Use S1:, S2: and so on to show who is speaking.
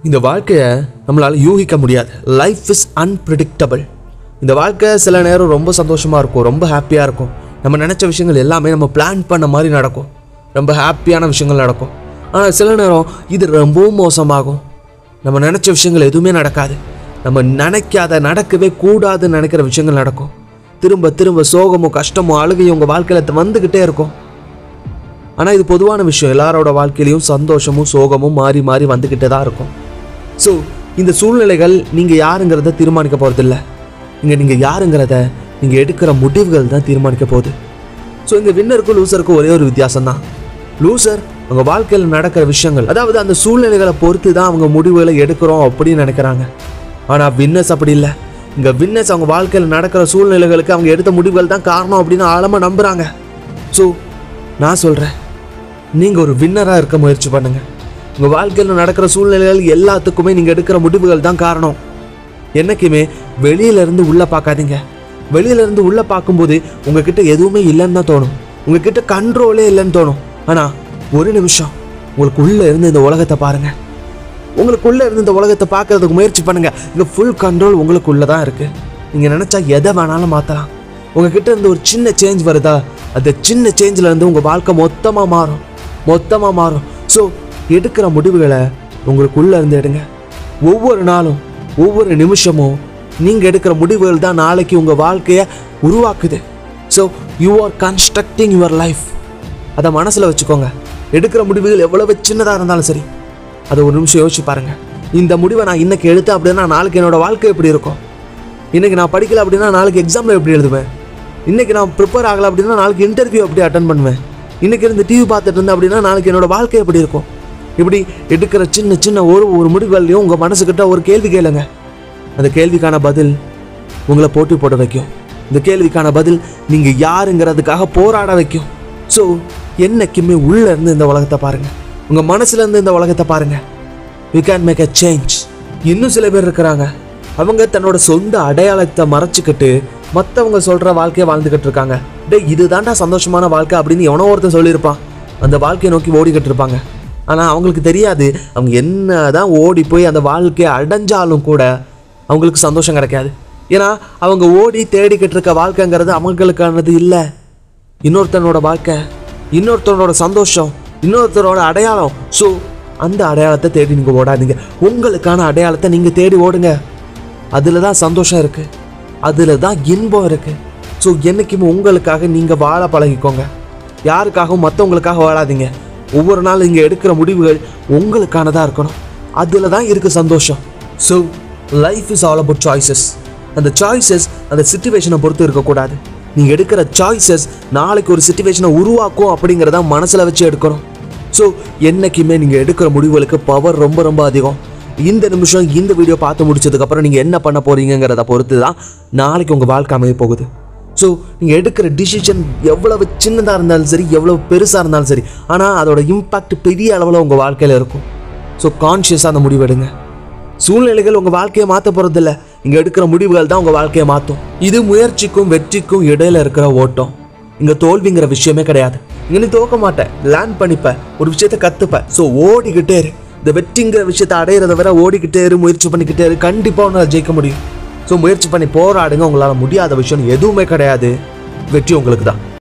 S1: இந்த வாழ்க்கையை நம்மளால் யூகிக்க முடியாது லைஃப் இஸ் அன்பிரிடிக்டபிள் இந்த வாழ்க்கை சில நேரம் ரொம்ப சந்தோஷமாக இருக்கும் ரொம்ப ஹாப்பியாக இருக்கும் நம்ம நினச்ச விஷயங்கள் எல்லாமே நம்ம பிளான் பண்ண மாதிரி நடக்கும் ரொம்ப ஹாப்பியான விஷயங்கள் நடக்கும் ஆனால் சில நேரம் இது ரொம்பவும் மோசமாகும் நம்ம நினச்ச விஷயங்கள் எதுவுமே நடக்காது நம்ம நினைக்காத நடக்கவே கூடாதுன்னு நினைக்கிற விஷயங்கள் நடக்கும் திரும்ப திரும்ப சோகமும் கஷ்டமும் அழுகையும் உங்கள் வாழ்க்கையில் வந்துக்கிட்டே இருக்கும் ஆனால் இது பொதுவான விஷயம் எல்லாரோட வாழ்க்கையிலையும் சந்தோஷமும் சோகமும் மாறி மாறி வந்துக்கிட்டே தான் இருக்கும் ஸோ இந்த சூழ்நிலைகள் நீங்கள் யாருங்கிறத தீர்மானிக்க போகிறதில்ல இங்கே நீங்கள் யாருங்கிறத நீங்கள் எடுக்கிற முடிவுகள் தான் தீர்மானிக்க போகுது ஸோ இங்கே வின்னருக்கும் லூசருக்கும் ஒரே ஒரு வித்தியாசம் தான் லூசர் அவங்க வாழ்க்கையில் நடக்கிற விஷயங்கள் அதாவது அந்த சூழ்நிலைகளை பொறுத்து தான் அவங்க முடிவுகளை எடுக்கிறோம் அப்படின்னு நினைக்கிறாங்க ஆனால் வின்னர்ஸ் அப்படி இல்லை இங்கே வின்னர்ஸ் அவங்க வாழ்க்கையில் நடக்கிற சூழ்நிலைகளுக்கு அவங்க எடுத்த முடிவுகள் தான் காரணம் அப்படின்னு ஆழமாக நம்புகிறாங்க ஸோ நான் சொல்கிறேன் நீங்கள் ஒரு வின்னராக இருக்க முயற்சி பண்ணுங்க உங்கள் வாழ்க்கையில் நடக்கிற சூழ்நிலைகள் எல்லாத்துக்குமே நீங்கள் எடுக்கிற முடிவுகள் தான் காரணம் என்னைக்குமே வெளியில இருந்து உள்ளே பார்க்காதீங்க வெளியில இருந்து உள்ளே பார்க்கும்போது உங்ககிட்ட எதுவுமே இல்லைன்னு தான் தோணும் உங்ககிட்ட கண்ட்ரோலே இல்லைன்னு தோணும் ஆனால் ஒரு நிமிஷம் உங்களுக்கு உள்ளே இருந்து இந்த உலகத்தை பாருங்க உங்களுக்குள்ளே இருந்து இந்த உலகத்தை பார்க்கறதுக்கு முயற்சி பண்ணுங்க இங்கே ஃபுல் கண்ட்ரோல் உங்களுக்குள்ளே தான் இருக்குது நீங்கள் நினச்சா எதை வேணாலும் மாற்றலாம் உங்ககிட்ட இருந்து ஒரு சின்ன சேஞ்ச் வருதா அந்த சின்ன சேஞ்சில் இருந்து உங்கள் வாழ்க்கை மொத்தமாக மாறும் மொத்தமாக மாறும் ஸோ எடுக்கிற முடிவுகளை உங்களுக்குள்ளே இருந்து எடுங்க ஒவ்வொரு நாளும் ஒவ்வொரு நிமிஷமும் நீங்கள் எடுக்கிற முடிவுகள் தான் நாளைக்கு உங்கள் வாழ்க்கையை உருவாக்குது so you are constructing your life அதை மனசில் வச்சுக்கோங்க எடுக்கிற முடிவுகள் எவ்வளவு சின்னதாக இருந்தாலும் சரி அதை ஒரு நிமிஷம் யோசிச்சு பாருங்க இந்த முடிவை நான் இன்னைக்கு எடுத்தேன் அப்படின்னா நாளைக்கு என்னோட வாழ்க்கை எப்படி இருக்கும் இன்னைக்கு நான் படிக்கல அப்படின்னா நாளைக்கு எக்ஸாமில் எப்படி எழுதுவேன் இன்னைக்கு நான் ப்ரிப்பேர் ஆகல அப்படின்னா நாளைக்கு இன்டர்வியூ எப்படி அட்டன் பண்ணுவேன் இன்னைக்கு இருந்து டிவி பார்த்துட்டு இருந்தேன் அப்படின்னா நாளைக்கு என்னோட வாழ்க்கை எப்படி இருக்கும் இப்படி எடுக்கிற சின்ன சின்ன ஒரு ஒரு முடிவுகள்லையும் உங்கள் மனசுக்கிட்ட ஒரு கேள்வி கேளுங்க அந்த கேள்விக்கான பதில் உங்களை போட்டி போட வைக்கும் இந்த கேள்விக்கான பதில் நீங்கள் யாருங்கிறதுக்காக போராட வைக்கும் ஸோ என்னைக்குமே உள்ள இருந்து இந்த உலகத்தை பாருங்க உங்கள் மனசுல இருந்து இந்த உலகத்தை பாருங்க you can make a change இன்னும் சில பேர் இருக்கிறாங்க அவங்க தன்னோட சொந்த அடையாளத்தை மறைச்சிக்கிட்டு மற்றவங்க சொல்கிற வாழ்க்கையை வாழ்ந்துக்கிட்டு இருக்காங்க டேய் இதுதான்டா சந்தோஷமான வாழ்க்கை அப்படின்னு எவனோ ஒருத்தன் சொல்லியிருப்பான் அந்த வாழ்க்கையை நோக்கி ஓடிக்கிட்டு இருப்பாங்க ஆனால் அவங்களுக்கு தெரியாது அவங்க என்ன தான் ஓடி போய் அந்த வாழ்க்கையை அடைஞ்சாலும் கூட அவங்களுக்கு சந்தோஷம் கிடைக்காது ஏன்னா அவங்க ஓடி தேடிக்கிட்டு இருக்க வாழ்க்கைங்கிறது அவங்களுக்கானது இல்லை இன்னொருத்தனோட வாழ்க்கை இன்னொருத்தனோட சந்தோஷம் இன்னொருத்தரோட அடையாளம் ஸோ அந்த அடையாளத்தை தேடி நீங்கள் ஓடாதீங்க உங்களுக்கான அடையாளத்தை நீங்கள் தேடி ஓடுங்க அதில் தான் சந்தோஷம் இருக்குது அதில் தான் இன்பம் இருக்குது ஸோ என்றைக்குமே உங்களுக்காக நீங்கள் வாழ பழகிக்கோங்க யாருக்காகவும் மற்றவங்களுக்காக வாழாதீங்க ஒவ்வொரு நாள் இங்கே எடுக்கிற முடிவுகள் உங்களுக்கானதாக இருக்கணும் அதில் தான் இருக்குது சந்தோஷம் so life is all about choices அந்த சாய்ஸஸ் அந்த சுச்சுவேஷனை பொறுத்து இருக்கக்கூடாது நீங்கள் எடுக்கிற சாய்ஸஸ் நாளைக்கு ஒரு சுச்சுவேஷனை உருவாக்கும் அப்படிங்கிறத மனசில் வச்சு எடுக்கணும் ஸோ என்றைக்குமே நீங்கள் எடுக்கிற முடிவுகளுக்கு பவர் ரொம்ப ரொம்ப அதிகம் இந்த நிமிஷம் இந்த வீடியோ பார்த்து முடிச்சதுக்கப்புறம் நீங்கள் என்ன பண்ண போகிறீங்கிறத பொறுத்து தான் நாளைக்கு உங்கள் வாழ்க்கை அமைய போகுது ஸோ நீங்கள் எடுக்கிற டிசிஷன் எவ்வளவு சின்னதாக இருந்தாலும் சரி எவ்வளவு பெருசாக இருந்தாலும் சரி ஆனால் அதோட இம்பாக்ட் பெரிய அளவில் உங்கள் வாழ்க்கையில் இருக்கும் ஸோ கான்ஷியஸாக அந்த முடிவெடுங்க சூழ்நிலைகள் உங்கள் வாழ்க்கையை மாற்ற போகிறதில்ல இங்கே எடுக்கிற முடிவுகள் தான் உங்கள் வாழ்க்கையை மாற்றும் இது முயற்சிக்கும் வெற்றிக்கும் இடையில இருக்கிற ஓட்டம் இங்கே தோல்விங்கிற விஷயமே கிடையாது இங்கே நீ தோக்க மாட்டேன் லேர்ன் பண்ணிப்ப ஒரு விஷயத்தை கற்றுப்ப ஸோ ஓடிக்கிட்டே இரு இந்த வெற்றிங்கிற விஷயத்தை அடையிறத வரை ஓடிக்கிட்டே இரு முயற்சி பண்ணிக்கிட்டே இரு கண்டிப்பாக உன்னால் ஜெயிக்க முடியும் ஸோ முயற்சி பண்ணி போராடுங்க உங்களால் முடியாத விஷயம் எதுவுமே கிடையாது வெற்றி உங்களுக்கு தான்